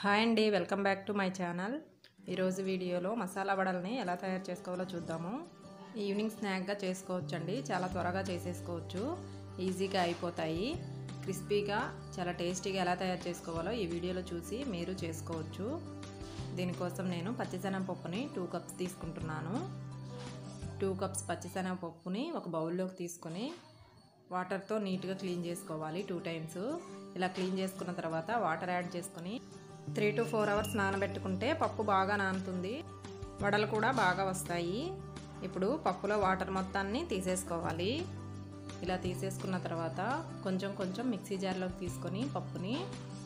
hi అండి welcome back to my channel ఈరోజు వీడియోలో మసాలా వడల్ని ఎలా తయారు చేసుకోవాలో చూద్దాము ఈవినింగ్ స్నాక్గా చేసుకోవచ్చండి చాలా త్వరగా చేసేసుకోవచ్చు ఈజీగా అయిపోతాయి క్రిస్పీగా చాలా టేస్టీగా ఎలా తయారు చేసుకోవాలో ఈ వీడియోలో చూసి మీరు చేసుకోవచ్చు దీనికోసం నేను పచ్చిశనగపప్పుని టూ కప్స్ తీసుకుంటున్నాను టూ కప్స్ పచ్చిశనగపప్పుని ఒక బౌల్లోకి తీసుకొని వాటర్తో నీట్గా క్లీన్ చేసుకోవాలి టూ టైమ్స్ ఇలా క్లీన్ చేసుకున్న తర్వాత వాటర్ యాడ్ చేసుకొని త్రీ టు ఫోర్ అవర్స్ నానబెట్టుకుంటే పప్పు బాగా నానుతుంది వడలు కూడా బాగా వస్తాయి ఇప్పుడు పప్పులో వాటర్ మొత్తాన్ని తీసేసుకోవాలి ఇలా తీసేసుకున్న తర్వాత కొంచెం కొంచెం మిక్సీ జార్లోకి తీసుకొని పప్పుని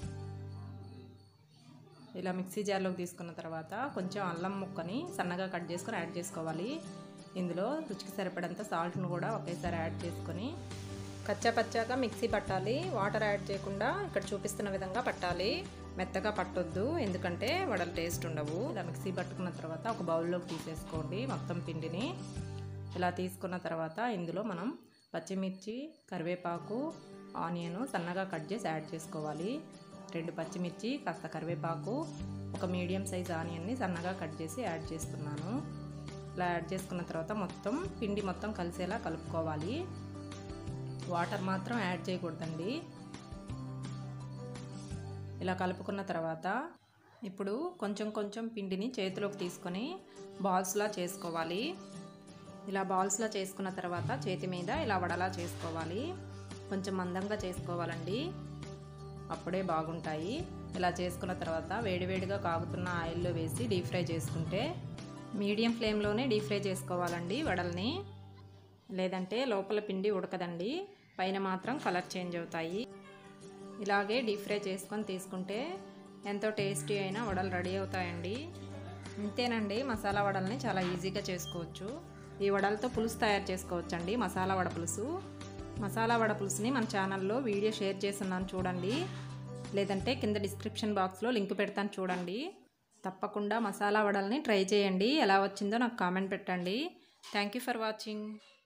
ఇలా మిక్సీ జార్లోకి తీసుకున్న తర్వాత కొంచెం అల్లం ముక్కని సన్నగా కట్ చేసుకొని యాడ్ చేసుకోవాలి ఇందులో రుచికి సరిపడంత సాల్ట్ను కూడా ఒకేసారి యాడ్ చేసుకొని కచ్చా పచ్చాగా మిక్సీ పట్టాలి వాటర్ యాడ్ చేయకుండా ఇక్కడ చూపిస్తున్న విధంగా పట్టాలి మెత్తగా పట్టొద్దు ఎందుకంటే వడలు టేస్ట్ ఉండవు ఇలా మిక్సీ పట్టుకున్న తర్వాత ఒక బౌల్లోకి తీసేసుకోండి మొత్తం పిండిని ఇలా తీసుకున్న తర్వాత ఇందులో మనం పచ్చిమిర్చి కరివేపాకు ఆనియన్ సన్నగా కట్ చేసి యాడ్ చేసుకోవాలి రెండు పచ్చిమిర్చి కాస్త కరివేపాకు ఒక మీడియం సైజ్ ఆనియన్ని సన్నగా కట్ చేసి యాడ్ చేస్తున్నాను ఇలా యాడ్ చేసుకున్న తర్వాత మొత్తం పిండి మొత్తం కలిసేలా కలుపుకోవాలి వాటర్ మాత్రం యాడ్ చేయకూడదండి ఇలా కలుపుకున్న తర్వాత ఇప్పుడు కొంచెం కొంచెం పిండిని చేతిలోకి తీసుకొని బాల్స్లా చేసుకోవాలి ఇలా బాల్స్లా చేసుకున్న తర్వాత చేతి మీద ఇలా వడలా చేసుకోవాలి కొంచెం మందంగా చేసుకోవాలండి అప్పుడే బాగుంటాయి ఇలా చేసుకున్న తర్వాత వేడివేడిగా కాగుతున్న ఆయిల్లో వేసి డీప్ ఫ్రై చేసుకుంటే మీడియం ఫ్లేమ్లోనే డీప్ ఫ్రై చేసుకోవాలండి వడల్ని లేదంటే లోపల పిండి ఉడకదండి పైన మాత్రం కలర్ చేంజ్ అవుతాయి ఇలాగే డీప్ ఫ్రై చేసుకొని తీసుకుంటే ఎంతో టేస్టీ అయిన వడలు రెడీ అవుతాయండి ఇంతేనండి మసాలా వడల్ని చాలా ఈజీగా చేసుకోవచ్చు ఈ వడలతో పులుసు తయారు చేసుకోవచ్చండి మసాలా వడ పులుసు మసాలా వడ పులుసుని మన ఛానల్లో వీడియో షేర్ చేస్తున్నాను చూడండి లేదంటే కింద డిస్క్రిప్షన్ బాక్స్లో లింక్ పెడతాను చూడండి తప్పకుండా మసాలా వడల్ని ట్రై చేయండి ఎలా వచ్చిందో నాకు కామెంట్ పెట్టండి థ్యాంక్ యూ ఫర్ వాచింగ్